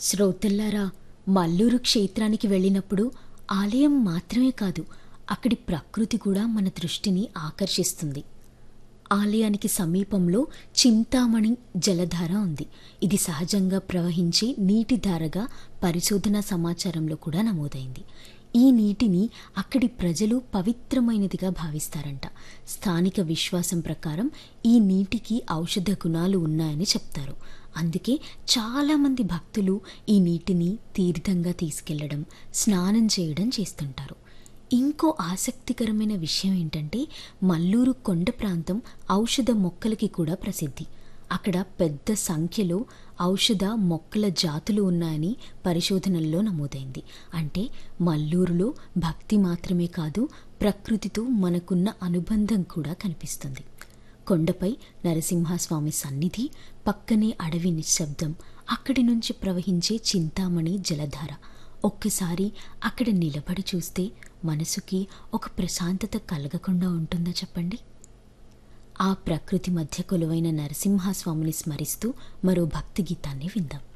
శ్రోతల్లారా మల్లూరు క్షేత్రానికి వెళ్ళినప్పుడు ఆలయం మాత్రమే కాదు అక్కడి ప్రకృతి కూడా మన దృష్టిని ఆకర్షిస్తుంది ఆలయానికి సమీపంలో చింతామణి జలధార ఉంది ఇది సహజంగా ప్రవహించే నీటి ధారగా పరిశోధనా సమాచారంలో కూడా నమోదైంది ఈ నీటిని అక్కడి ప్రజలు పవిత్రమైనదిగా భావిస్తారంట స్థానిక విశ్వాసం ప్రకారం ఈ నీటికి ఔషధ గుణాలు ఉన్నాయని చెప్తారు అందుకే చాలామంది భక్తులు ఈ నీటిని తీర్థంగా తీసుకెళ్లడం స్నానం చేయడం చేస్తుంటారు ఇంకో ఆసక్తికరమైన విషయం ఏంటంటే మల్లూరు కొండ ప్రాంతం ఔషధ మొక్కలకి కూడా ప్రసిద్ధి అక్కడ పెద్ద సంఖ్యలో ఔషధ మొక్కల జాతులు ఉన్నాయని పరిశోధనల్లో నమోదైంది అంటే మల్లూరులో భక్తి మాత్రమే కాదు ప్రకృతితో మనకున్న అనుబంధం కూడా కనిపిస్తుంది కొండపై నరసింహస్వామి సన్నిధి పక్కనే అడవి నిశ్శబ్దం అక్కడి నుంచి ప్రవహించే చింతామణి జలధార ఒక్కసారి అక్కడ నిలబడి చూస్తే మనసుకి ఒక ప్రశాంతత కలగకుండా ఉంటుందా చెప్పండి ఆ ప్రకృతి మధ్య కొలువైన నరసింహస్వామిని స్మరిస్తూ మరో భక్తి గీతాన్ని విందాం